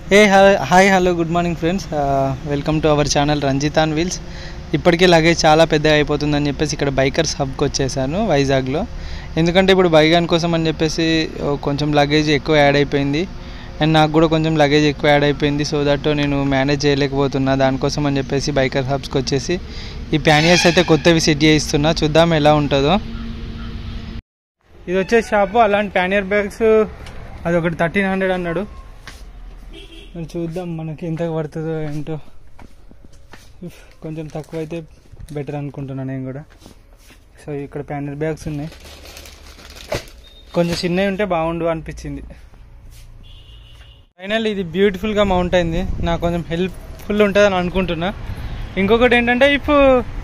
Hey hi hello good morning friends welcome to our channel Ranjithan wheels ఇప్పటికే luggage చాలా పెద్దగా అయిపోతుందని చెప్పేసి ఇక్కడ బైకర్స్ హబ్కి వచ్చేసాను వైజాగ్లో ఎందుకంటే ఇప్పుడు బైగాన్ కోసం అని చెప్పేసి ఓ, కొంచెం లగేజ్ ఎక్కువ యాడ్ అయిపోయింది అండ్ నాకు కూడా కొంచెం లగేజ్ ఎక్కువ యాడ్ అయిపోయింది సో దట్ నేను మేనేజ్ చేయలేకపోతున్నా దానికోసం అని చెప్పేసి బైకర్ హబ్స్కి వచ్చేసి ఈ ప్యానియర్స్ అయితే కొత్తవి సెట్ చేయిస్తున్నా చూద్దాం ఎలా ఉంటుందో ఇది వచ్చే షాపు అలాంటి ప్యానియర్ బ్యాగ్స్ అది ఒకటి థర్టీన్ హండ్రెడ్ అన్నాడు మరి చూద్దాం మనకి ఎంత పడుతుందో ఏంటో ఉఫ్, కొంచెం తక్కువ అయితే బెటర్ అనుకుంటున్నాను నేను కూడా సో ఇక్కడ ప్యానర్ బ్యాగ్స్ ఉన్నాయి కొంచెం చిన్నవి ఉంటే బాగుండు అనిపించింది ఫైనల్ ఇది బ్యూటిఫుల్గా మౌంట్ అయింది నాకు కొంచెం హెల్ప్ఫుల్ ఉంటుందని అనుకుంటున్నా ఇంకొకటి ఏంటంటే ఇప్పుడు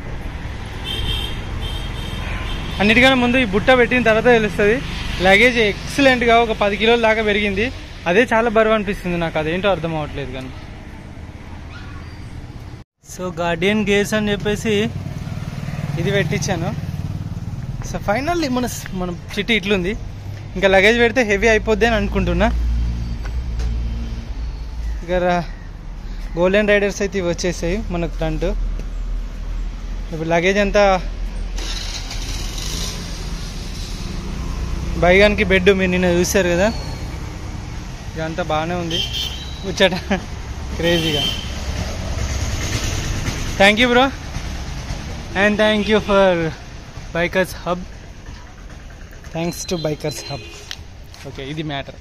అన్నిటికన్నా ముందు ఈ బుట్ట పెట్టిన తర్వాత తెలుస్తుంది లగేజ్ ఎక్సలెంట్గా ఒక పది కిలోల దాకా పెరిగింది అదే చాలా బరువు అనిపిస్తుంది నాకు అదేంటో అర్థం అవ్వట్లేదు కానీ సో గార్డియన్ గేర్స్ అని చెప్పేసి ఇది పెట్టించాను సో ఫైనల్లీ మన మన చిట్టి ఇట్లుంది ఇంకా లగేజ్ పెడితే హెవీ అయిపోద్ది అని అనుకుంటున్నా ఇక గోల్డెన్ రైడర్స్ అయితే ఇవి వచ్చేసాయి మనకు ఫ్రంట్ ఇప్పుడు లగేజ్ అంతా బైగానికి బెడ్ మీరు నిన్న చూశారు కదా ఇదంతా బాగానే ఉంది ముచ్చట క్రేజీగా thank you bro and thank you for bikers hub thanks to bikers hub okay ఇది మ్యాటర్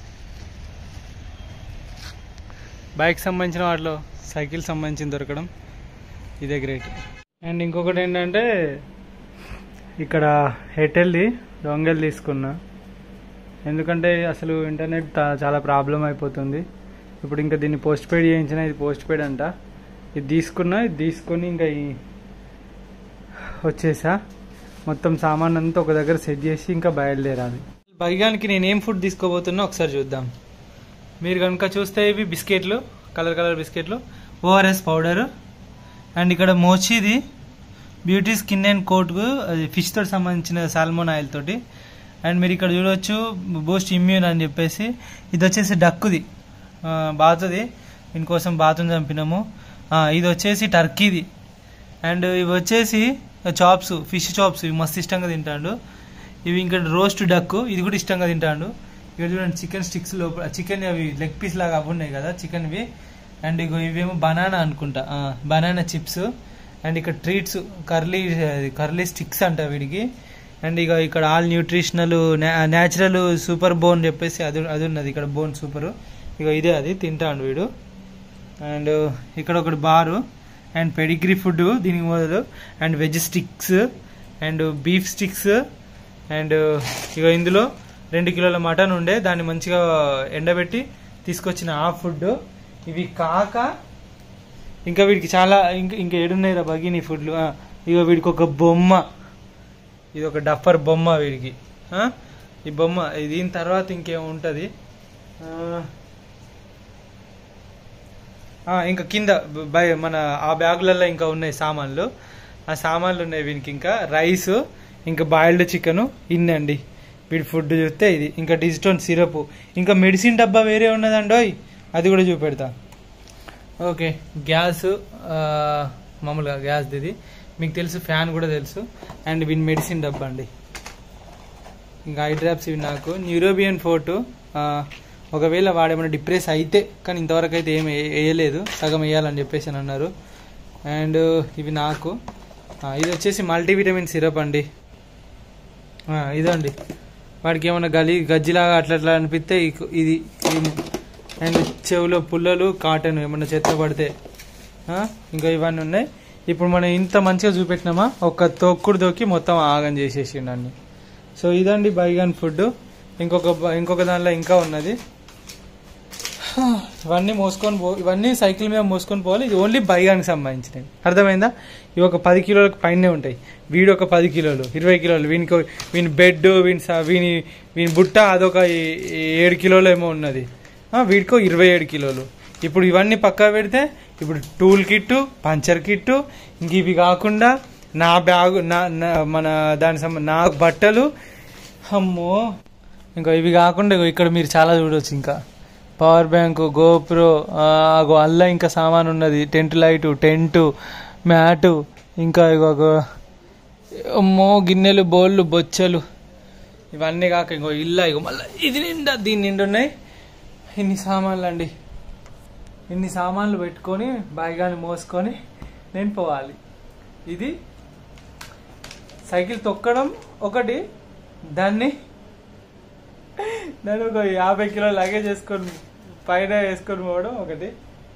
బైక్ సంబంధించిన వాటిలో సైకిల్ సంబంధించిన దొరకడం ఇదే గ్రేట్ అండ్ ఇంకొకటి ఏంటంటే ఇక్కడ ఎయిర్టెల్ది డొంగల్ తీసుకున్నా ఎందుకంటే అసలు ఇంటర్నెట్ తా- చాలా ప్రాబ్లం అయిపోతుంది ఇప్పుడు ఇంకా దీన్ని పోస్ట్ పెయిడ్ చేయించిన ఇది పోస్ట్ పెయిడ్ అంట ఇది తీసుకున్నా ఇది తీసుకొని ఇంకా ఈ వచ్చేసా మొత్తం సామాన్ అంతా ఒక దగ్గర సెట్ చేసి ఇంకా బయలుదేరాలి బైగానికి నేను ఏం ఫుడ్ తీసుకోబోతున్నా ఒకసారి చూద్దాం మీరు కనుక చూస్తే ఇవి బిస్కెట్లు కలర్ కలర్ బిస్కెట్లు ఓఆర్ఎస్ పౌడర్ అండ్ ఇక్కడ మోచిది బ్యూటీ స్కిన్ అండ్ కోట్కు అది ఫిష్ తోటి సంబంధించిన సాల్మోన్ ఆయిల్ తోటి అండ్ మీరు ఇక్కడ చూడవచ్చు బూస్ట్ ఇమ్యూన్ అని చెప్పేసి ఇది వచ్చేసి డక్కుది ఆ, బాతుది దీనికోసం బాతుని చంపినాము ఆ, ఇది వచ్చేసి టర్కీది అండ్ ఇవి వచ్చేసి చాప్స్ ఫిష్ చాప్స్ ఇవి మస్తు ఇష్టంగా తింటాడు ఇవి ఇంకా రోస్ట్ డక్ ఇది కూడా ఇష్టంగా తింటాడు ఇక్కడ చూడండి చికెన్ స్టిక్స్ లోపల చికెన్ అవి లెగ్ పీస్ లాగా అవి ఉన్నాయి కదా చికెన్వి అండ్ ఇగో ఇవేమో బనానా అనుకుంటా బనానా చిప్స్ అండ్ ఇక్కడ ట్రీట్స్ కర్లీ కర్లీ స్టిక్స్ అంట వీడికి అండ్ ఇక ఇక్కడ all nutritional natural super bone చెప్పేసి అది అది ఉన్నది ఇక్కడ బోన్ సూపర్ ఇక ఇదే అది తింటాడు వీడు అండ్ ఇక్కడ ఒకటి బారు అండ్ పెడిగ్రీ ఫుడ్ దీనికి మొదలు and veg sticks and beef sticks and ఇక ఇందులో రెండు కిలోల మటన్ ఉండే దాన్ని మంచిగా ఎండబెట్టి తీసుకొచ్చిన ఆ ఫుడ్ ఇవి కాక ఇంకా వీడికి చాలా ఇంకా ఇంకా ఏడున్నాయి రా బగిని ఫుడ్లు ఆ, ఇగో వీడికి ఒక బొమ్మ ఇది ఒక డఫర్ బొమ్మ వీడికి ఆ? ఈ బొమ్మ ఇది దీని తర్వాత ఇంకేముంటుంది ఇంకా కింద బై మన ఆ బ్యాగులలో ఇంకా ఉన్నాయి సామాన్లు ఆ సామాన్లు ఉన్నాయి వీనికి ఇంకా రైస్ ఇంకా బాయిల్డ్ చికెన్ ఇన్నండి వీడి ఫుడ్ చూస్తే ఇది ఇంకా డిజిటోన్ సిరప్ ఇంకా మెడిసిన్ డబ్బా వేరే ఉన్నదండోయ్ అది కూడా చూపెడతా ఓకే గ్యాస్ ఆ, మామూలుగా గ్యాస్ ఇది మీకు తెలుసు ఫ్యాన్ కూడా తెలుసు అండ్ వీని మెడిసిన్ డబ్బా అండి ఇంకా ఐ డ్రాప్స్ ఇవి నాకు న్యూరోబియన్ ఫోర్టు ఒకవేళ వాడేమైనా డిప్రెస్ అయితే కానీ ఇంతవరకు అయితే ఏం వే- వేయలేదు సగం వేయాలని చెప్పేసి అని అన్నారు అండ్ ఇవి నాకు ఆ, ఇది వచ్చేసి మల్టీవిటమిన్ సిరప్ అండి ఆ, ఇదండి వాడికి ఏమైనా గలి గజ్జిలాగా అట్లా అట్లా అనిపిస్తే ఇక- ఇది క్రీమ్ అండ్ చెవులో పుల్లలు కాటన్ ఏమన్నా చెత్త పడితే ఆ, ఇంకా ఇవన్నీ ఉన్నాయి ఇప్పుడు మనం ఇంత మంచిగా చూపెట్టినామా ఒక్క తొక్కుడు తొక్కి మొత్తం ఆగం చేసేసిండు అన్ని సో ఇదండి బైగాన్ ఫుడ్ ఇంకొక బ- ఇంకొక దానిలో ఇంకా ఉన్నది ఇవన్నీ మోసుకొని పో ఇవన్నీ సైకిల్ మీద మోసుకొని పోవాలి ఇది ఓన్లీ బైగానికి సంబంధించినవి అర్థమైందా ఇవి ఒక పది కిలోలకు పైనే ఉంటాయి వీడు ఒక పది కిలోలు ఇరవై కిలోలు వీనికి ఒక- వీని బెడ్ వీని స- వీని వీని బుట్ట అదొక ఏ- ఏడు కిలోలు ఏమో ఉన్నది ఆ, వీడికో ఇరవై ఏడు కిలోలు ఇప్పుడు ఇవన్నీ పక్కా పెడితే ఇప్పుడు టూల్ కిట్టు పంచర్ కిట్టు ఇంక ఇవి కాకుండా నా బ్యాగు నా నా- మన దాని సంబ నా బట్టలు అమ్మో ఇంకా ఇవి కాకుండా ఇగో ఇక్కడ మీరు చాలా చూడవచ్చు ఇంకా పవర్ బ్యాంక్ గోప్రో అగో అల్ల ఇంకా సామాన్ ఉన్నది టెంట్ లైటు టెంటు మ్యాటు ఇంకా ఇగో గో- అమ్మో గిన్నెలు బోళ్ళు బొచ్చలు ఇవన్నీ కాక ఇంకో ఇల్లు ఇగో మళ్ళీ ఇది నిండా దీని నిండా ఉన్నాయి ఇన్ని సామాన్లు అండి ఇన్ని సామాన్లు పెట్టుకొని బాయిగాని మోసుకొని నేను పోవాలి ఇది సైకిల్ తొక్కడం ఒకటి దాన్ని దాన్ని ఒక యాభై కిలో లగేజ్ వేసుకొని పైన వేసుకొని పోవడం ఒకటి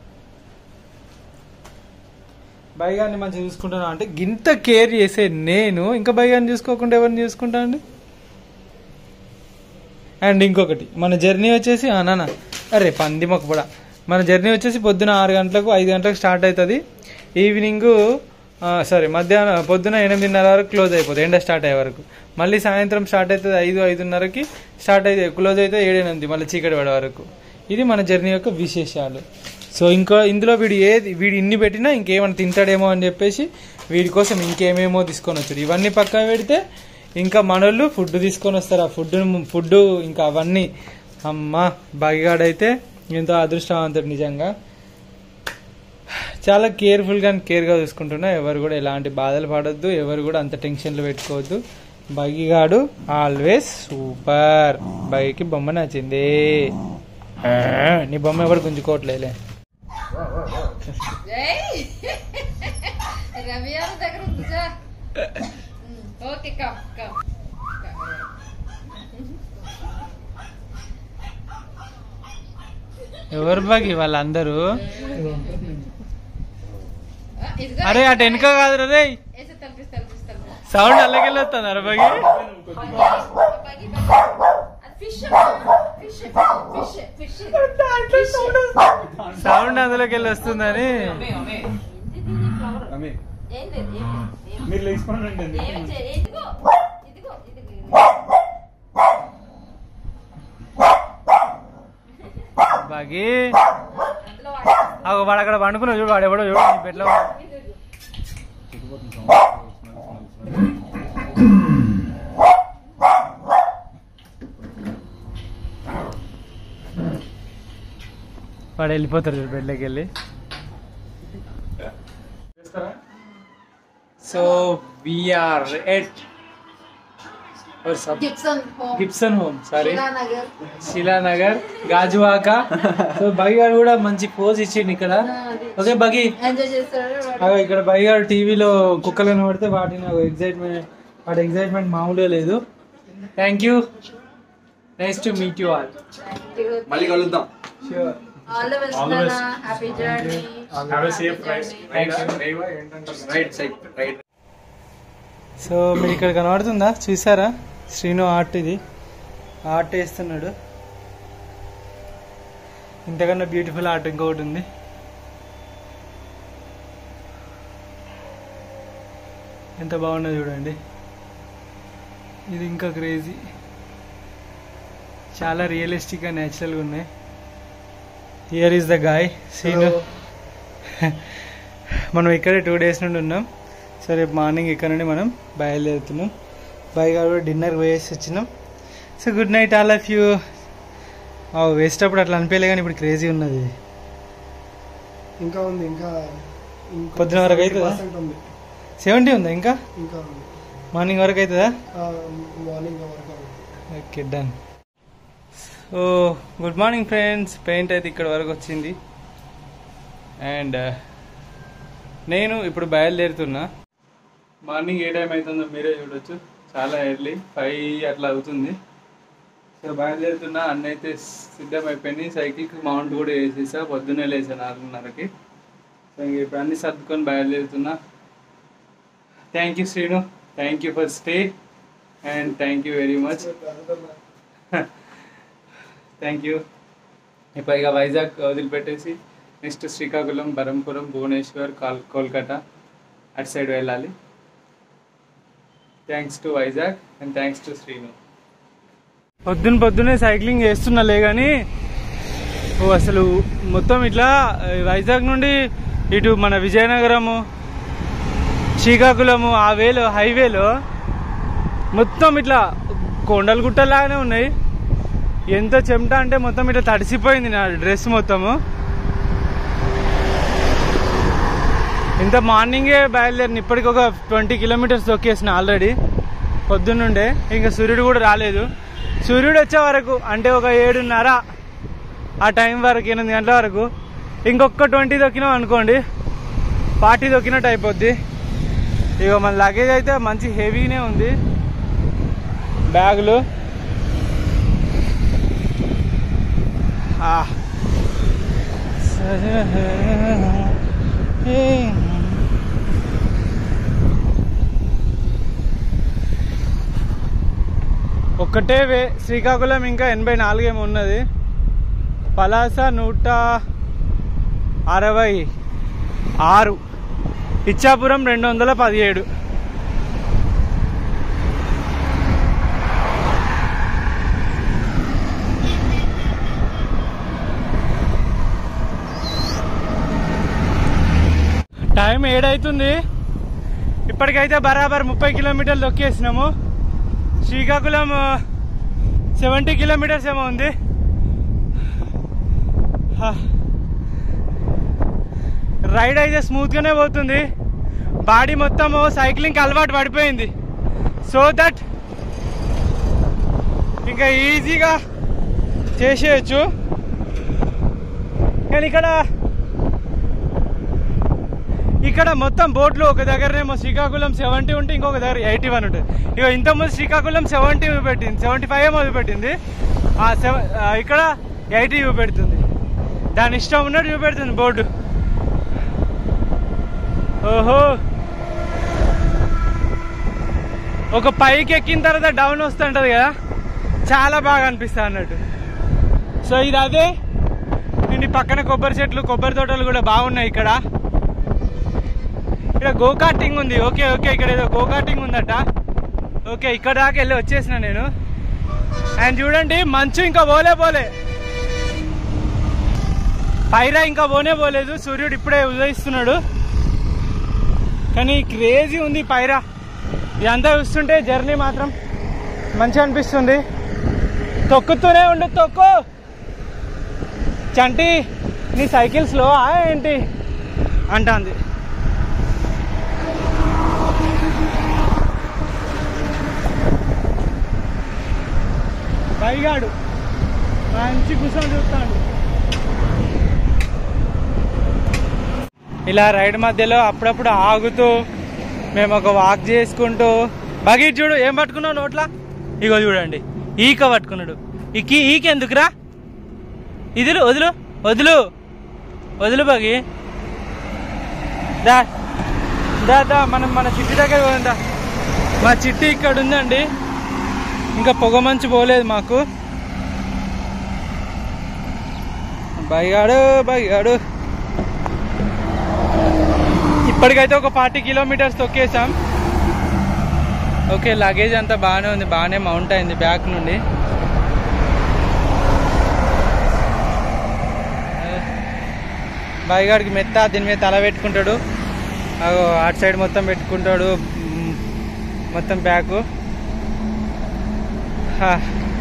బైగాన్ని మంచిగా చూసుకుంటాను అంటే గింత కేర్ చేసే నేను ఇంకా బైగాన్ని చూసుకోకుండా ఎవరిని చూసుకుంటా అండి అండ్ ఇంకొకటి మన జర్నీ వచ్చేసి ఆ నాన్న అరే పంది మొక్క కూడా మన జర్నీ వచ్చేసి పొద్దున ఆరు గంటలకు ఐదు గంటలకు స్టార్ట్ అవుతుంది ఈవినింగ్ సారీ మధ్యాహ్నం పొద్దున ఎనిమిదిన్నర వరకు క్లోజ్ అయిపోతుంది ఎండ స్టార్ట్ అయ్యే వరకు మళ్ళీ సాయంత్రం స్టార్ట్ అవుతుంది ఐదు ఐదున్నరకి స్టార్ట్ అయితే క్లోజ్ అయితే ఏడు ఎనిమిది మళ్ళీ చీకటి పడే వరకు ఇది మన జర్నీ యొక్క విశేషాలు సో ఇంకా ఇందులో వీడు ఏది వీడు ఇన్ని పెట్టినా ఇంకేమైనా తింటాడేమో అని చెప్పేసి వీడి కోసం ఇంకేమేమో తీసుకొని వచ్చాడు ఇవన్నీ పక్కన పెడితే ఇంకా మనోళ్ళు ఫుడ్ తీసుకొని వస్తారు ఆ ఫుడ్ ఫుడ్ ఇంకా అవన్నీ అమ్మ బాగిగాడైతే ఎంతో అదృష్టవంతుడు నిజంగా చాలా కేర్ఫుల్గా కేర్గా చూసుకుంటున్నా ఎవరు కూడా ఎలాంటి బాధలు పడొద్దు ఎవరు కూడా అంత టెన్షన్లు పెట్టుకోవద్దు బగిగాడు ఆల్వేస్ సూపర్ బైకి బొమ్మ నచ్చింది ఆ, నీ బొమ్మ ఎవరు గుంజుకోవట్లేలే ఏయ్! రవి గారి దగ్గర ఉంది జా. ఓకే కమ్ కమ్ ఎవరు బగి వాళ్ళందరూ ఇదిగో అరే అటు వెనుక కాదు రే వేసి తలపిస్తా తలపిస్తా సౌండ్ అల్లకెళ్ళి వస్తుంది అరే బగి fish fish fish fish sound అందులోకి వెళ్ళి వస్తుందని ఏంటి మీరు లేచిపోండి ఇదిగో ఇదిగో ఇదిగో బాగి అందులో వాడు- అగో వాడు అక్కడ పండుకున్నావు చూడు వాడు ఎవడో చూడు నీ పెట్లో వాడు వెళ్ళిపోతారు చూడు బెడ్లోకి వెళ్ళి so we are at Gibson home Gibson home sorry Shilanagar Shilanagar Gajuwaka so బగి గారు కూడా మంచి పోజ్ ఇచ్చిండు ఇక్కడ ఓకే బగి ఎంజాయ్ చేస్తాడు వాడు. అగో ఇక్కడ బగి గారు టీవీలో కుక్కలు కనబడితే వాటిని ఎగ్జైట్మెంట్ వాటి ఎగ్జైట్మెంట్ మామూలుగా లేదు thank you nice to meet you all మళ్ళీ కలుద్దాం షూర్ ఆల్ ద బెస్ట్ నాన్న happy journey right side right so మీరు ఇక్కడ కనబడుతుందా చూసారా శ్రీను ఆర్ట్ ఇది ఆర్ట్ వేస్తున్నాడు ఇంతకన్నా బ్యూటిఫుల్ ఆర్ట్ ఇంకొకటి ఉంది ఎంత బాగున్నది చూడండి ఇది ఇంకా క్రేజీ చాలా రియలిస్టిక్గా న్యాచురల్గా ఉన్నాయి here is the guy scene మనం ఇక్కడే టూ డేస్ నుండి ఉన్నాం సో రేపు మార్నింగ్ ఇక్కడ నుండి మనం బయలుదేరుతున్నాం బై గారు డిన్నర్ వేసి వచ్చినాం so good night all of you వేసేటప్పుడు అట్లా అనిపించలే కానీ ఇప్పుడు క్రేజీ ఉన్నది ఇంకా ఉంది ఇంకా ఇంకో పొద్దున వరకు అవుతుందా? 70% ఉంది సెవెంటీ ఉందా ఇంకా ఇంకా ఉంది మార్నింగ్ వరకు అవుతుందా ఆ, మార్నింగ్ వరకు ఉంది okay done so good morning friends paint అయితే ఇక్కడ వరకు వచ్చింది అండ్ నేను ఇప్పుడు బయలుదేరుతున్నా మార్నింగ్ ఏ టైం అవుతుందో మీరే చూడొచ్చు చాలా ఎర్లీ ఫైవ్ అట్లా అవుతుంది సో బయలుదేరుతున్నా అన్న అయితే సిద్ధం అయిపోయింది సైకిల్కి మౌంట్ కూడా వేసేసా పొద్దున్నే లేసాను ఆరున్నరకి సో ఇంక ఇప్పుడు అన్ని సర్దుకొని బయలుదేరుతున్నా thank you Srinu thank you for stay and thank you very much thank you ఇప్పుడు ఇక వైజాగ్ వదిలిపెట్టేసి నెక్స్ట్ శ్రీకాకుళం బరంపురం భువనేశ్వర్ కాల్ కోల్కతా అటు సైడ్ వెళ్ళాలి thanks to Vizag and thanks to Srinu పొద్దున పొద్దునే సైక్లింగ్ చేస్తున్నాలే కానీ ఓ అసలు మొత్తం ఇట్లా ఆ, వైజాగ్ నుండి ఇటు మన విజయనగరము శ్రీకాకుళము ఆ వేలో హైవేలో మొత్తం ఇట్లా కొండలు గుట్టలాగానే ఉన్నాయి ఎంత చెమట అంటే మొత్తం ఇట్లా తడిసిపోయింది నా డ్రెస్ మొత్తము ఇంత మార్నింగే బయలుదేరిన ఇప్పటికి ఒక ట్వంటీ కిలోమీటర్స్ తొక్కేసిన ఆల్రెడీ పొద్దున్నుండే ఇంకా సూర్యుడు కూడా రాలేదు సూర్యుడు వచ్చే వరకు అంటే ఒక ఏడున్నర ఆ టైం వరకు ఎనిమిది గంటల వరకు ఇంకొక ట్వంటీ తొక్కినాం అనుకోండి ఫార్టీ తొక్కినట్టు అయిపోద్ది ఇక మన లగేజ్ అయితే మంచి హెవీనే ఉంది బ్యాగులు ఆ. ఒక్కటే వే శ్రీకాకుళం ఇంకా ఎనభై నాలుగేమో ఉన్నది పలాస నూట అరవై ఆరు ఇచ్చాపురం రెండు వందల పదిహేడు టైం ఏడైతుంది ఇప్పటికైతే బరాబర్ ముప్పై కిలోమీటర్లు తొక్కేసినాము శ్రీకాకుళం సెవెంటీ కిలోమీటర్స్ ఏమో ఉంది హా. రైడ్ అయితే స్మూత్గానే పోతుంది బాడీ మొత్తం సైక్లింగ్కి అలవాటు పడిపోయింది సో దట్ ఇంకా ఈజీగా చేసేయచ్చు కానీ ఇక్కడ ఇక్కడ మొత్తం బోట్లు ఒక దగ్గరనేమో శ్రీకాకుళం సెవెంటీ ఉంటే ఇంకొక దగ్గర ఎయిటీ వన్ ఉంటుంది ఇక ఇంతకుముందు శ్రీకాకుళం సెవెంటీ చూపెట్టింది సెవెంటీ ఫైవ్ ఏమో చూపెట్టింది ఆ సెవెన్ ఇక్కడ ఎయిటీ చూపెడుతుంది దాని ఇష్టం ఉన్నట్టు చూపెడుతుంది బోర్డు ఓహో ఒక పైకి ఎక్కిన తర్వాత డౌన్ వస్తుంటది కదా చాలా బాగా అనిపిస్తుంది అన్నట్టు సో ఇది అదే నేను ఈ పక్కన కొబ్బరి చెట్లు కొబ్బరి తోటలు కూడా బాగున్నాయి ఇక్కడ ఇక్కడ గో కార్టింగ్ ఉంది ఓకే ఓకే ఇక్కడ ఏదో గో కార్టింగ్ ఉందట ఓకే ఇక్కడ దాకా వెళ్ళి వచ్చేసిన నేను అండ్ చూడండి మంచు ఇంకా పోలే పోలే పైరా ఇంకా పోనే పోలేదు సూర్యుడు ఇప్పుడే ఉదయిస్తున్నాడు కానీ క్రేజీ ఉంది పైరా ఇదంతా చూస్తుంటే జర్నీ మాత్రం మంచిగా అనిపిస్తుంది తొక్కుతూనే ఉండు తొక్కు చంటి నీ సైకిల్ స్లో ఏంటి అంటాంది పైగాడు మంచి కూర్చొని చూస్తాడు ఇలా రైడ్ మధ్యలో అప్పుడప్పుడు ఆగుతూ మేము ఒక వాక్ చేసుకుంటూ బగీట్ చూడు ఏం పట్టుకున్నావు నోట్లా ఇగో చూడండి ఈక పట్టుకున్నాడు ఈకి ఈక ఎందుకురా ఇదిలు వదులు వదులు వదులు బగి దా దా దా మనం మన చిట్టి దగ్గర పోదా మా చిట్టి ఇక్కడ ఉందండి ఇంకా పొగ మంచు పోలేదు మాకు బైగాడు బైగాడు ఇప్పటికైతే ఒక ఫార్టీ కిలోమీటర్స్ తొక్కేసాం ఓకే లగేజ్ అంతా బాగానే ఉంది బాగానే మౌంట్ అయింది బ్యాక్ నుండి బాయిగాడికి మెత్త దీని మీద తల పెట్టుకుంటాడు అగో అటు సైడ్ మొత్తం పెట్టుకుంటాడు మ్, మొత్తం బ్యాకు హా.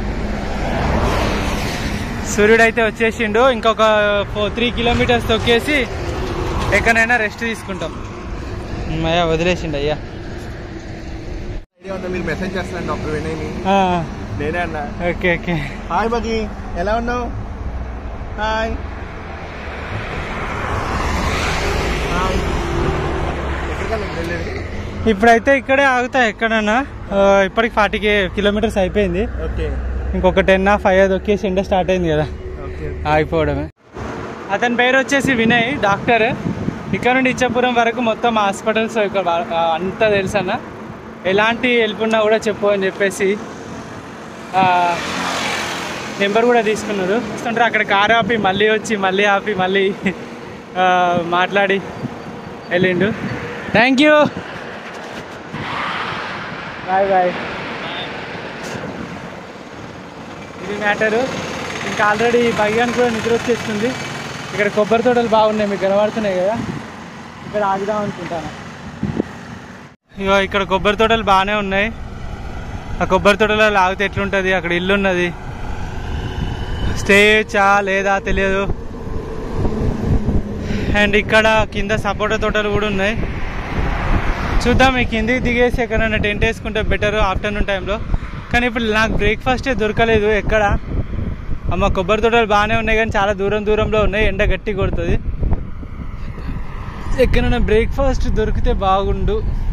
సూర్యుడు అయితే వచ్చేసిండు ఇంకొక ఫోర్ త్రీ కిలోమీటర్స్ తొక్కేసి ఎక్కడైనా రెస్ట్ తీసుకుంటాం మ్, అయ్యా వదిలేసిండు అయ్యా ఐడియా ఉందా మీరు మెసేజ్ చేస్తాను డాక్టర్ వినయ్ని ఆ, నేనే అన్నా ఓకే ఓకే హాయ్ బగి ఎలా ఉన్నావు హాయ్ హాయ్ ఎక్కడికన్నా వెళ్ళేది ఇప్పుడైతే ఇక్కడే ఆగుతా ఎక్కడన్నా ఆ, ఇప్పటికి ఫార్టీ కిలోమీటర్స్ అయిపోయింది ఓకే ఇంకొక టెన్ ఫైవ్ తొక్కేసి ఎండ స్టార్ట్ అయింది కదా ఓకే ఆగిపోవడమే అతని పేరు వచ్చేసి వినయ్ డాక్టర్ ఇక్కడ నుండి ఇచ్చాపురం వరకు మొత్తం హాస్పిటల్స్ ఇక్కడ వా- ఆ, అంతా తెలుసు అన్న ఎలాంటి హెల్ప్ ఉన్నా కూడా చెప్పు అని చెప్పేసి నెంబర్ కూడా తీసుకున్నారు వస్తుంటారు అక్కడ కారు ఆపి మళ్ళీ వచ్చి మళ్ళీ ఆపి మళ్ళీ ఆ, మాట్లాడి వెళ్ళిండు థ్యాంక్ యూ బాయ్ బాయ్ ఇది మ్యాటరు ఇంకా ఆల్రెడీ భయ్యాన్ని కూడా నిద్ర వచ్చేస్తుంది ఇక్కడ కొబ్బరి తోటలు బాగున్నాయి మీకు కనబడుతున్నాయి కదా ఇక్కడ ఆగుదాం అనుకుంటాను ఇగో ఇక్కడ కొబ్బరి తోటలు బాగానే ఉన్నాయి ఆ కొబ్బరి తోటలలో ఆగితే ఎట్లుంటుంది అక్కడ ఇల్లు ఉన్నది స్టే చేయొచ్చా లేదా తెలియదు అండ్ ఇక్కడ కింద సపోటా తోటలు కూడా ఉన్నాయి చూద్దాం ఈ కిందికి దిగేసి ఎక్కడైనా టెంట్ వేసుకుంటే బెటర్ ఆఫ్టర్నూన్ టైంలో కానీ ఇప్పుడు నాకు బ్రేక్ఫాస్టే దొరకలేదు ఎక్కడ అమ్మ కొబ్బరి తోటలు బాగానే ఉన్నాయి కానీ చాలా దూరం దూరంలో ఉన్నాయి ఎండ గట్టి కొడుతుంది ఎక్కడైనా బ్రేక్ఫాస్ట్ దొరికితే బాగుండు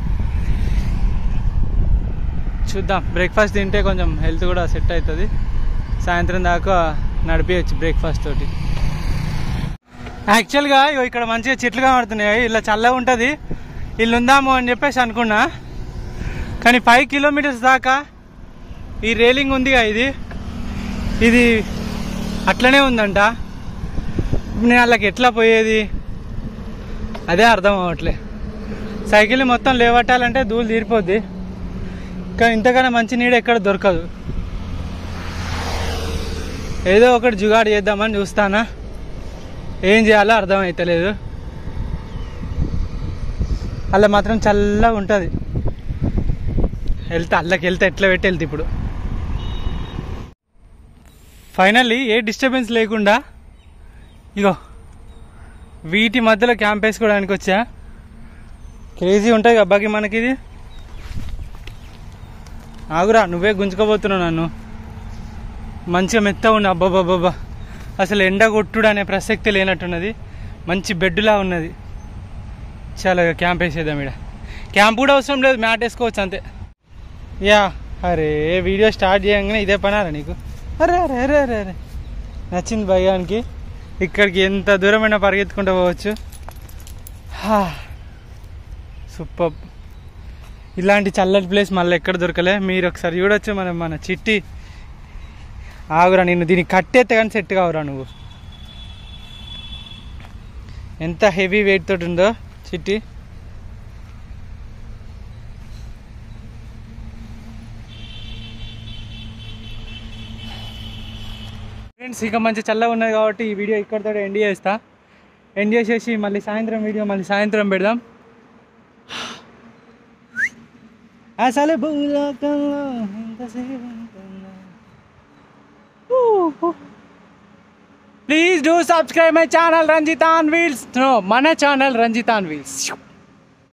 చూద్దాం బ్రేక్ఫాస్ట్ తింటే కొంచెం హెల్త్ కూడా సెట్ అవుతుంది సాయంత్రం దాకా నడిపించచ్చు బ్రేక్ఫాస్ట్ తోటి యాక్చువల్గా ఇగో ఇక్కడ మంచిగా చెట్లు కనబడుతున్నాయి ఇలా చల్లగా ఉంటుంది ఇల్లు ఉందాము అని చెప్పేసి అనుకున్నా కానీ ఫైవ్ కిలోమీటర్స్ దాకా ఈ రేలింగ్ ఉందిగా ఇది ఇది అట్లనే ఉందంట ఇప్పుడు నేను వాళ్ళకి ఎట్లా పోయేది అదే అర్థం అవ్వట్లే సైకిల్ మొత్తం లేవట్టాలంటే ధూళి తీరిపోద్ది కానీ ఇంతకన్నా మంచి నీడ ఎక్కడ దొరకదు ఏదో ఒకటి జుగాడు చేద్దామని చూస్తానా ఏం చేయాలో అర్థం అవుతలేదు అలా మాత్రం చల్లగా ఉంటుంది వెళ్తే అల్లకి వెళ్తే ఎట్లా పెట్టి వెళ్తే ఇప్పుడు ఫైనల్లీ ఏ డిస్టర్బెన్స్ లేకుండా ఇగో వీటి మధ్యలో క్యాంప్ వేసుకోవడానికి వచ్చా క్రేజీ ఉంటుంది అబ్బాకి మనకి ఇది ఆగురా నువ్వే గుంజుకోబోతున్నావు నన్ను మంచిగా మెత్త ఉన్న అబ్బాబాబ్బా అసలు ఎండ కొట్టుడు అనే ప్రసక్తి లేనట్టున్నది మంచి బెడ్లా ఉన్నది చాలా క్యాంప్ వేసేద్దాం ఇక్కడ క్యాంప్ కూడా అవసరం లేదు మ్యాట్ వేసుకోవచ్చు అంతే యా అరే వీడియో స్టార్ట్ చేయగానే ఇదే పనారా నీకు అరే అరే అరే అరే అరే నచ్చింది భయానికి ఇక్కడికి ఎంత దూరమైనా పరిగెత్తుకుంటూ పోవచ్చు సూపర్ ఇలాంటి చల్లటి ప్లేస్ మళ్ళీ ఎక్కడ దొరకలే మీరు ఒకసారి చూడొచ్చు మన మన చిట్టి ఆగురా నిన్ను దీనికి కట్టేస్తే కానీ సెట్ కావురా నువ్వు ఎంత హెవీ వెయిట్ తోటి ఉందో చిట్టి ఫ్రెండ్స్ ఇక మంచి చల్లగా ఉన్నది కాబట్టి ఈ వీడియో ఇక్కడితో ఎండ్ చేస్తా ఎండ్ చేసేసి మళ్ళీ సాయంత్రం వీడియో మళ్ళీ సాయంత్రం పెడదాం అసలు భూలోకంలో ఎంతసేపు ఉంటుందో. Please do subscribe my channel Ranjithan wheels no మన ఛానల్ రంజితాన్ వీల్స్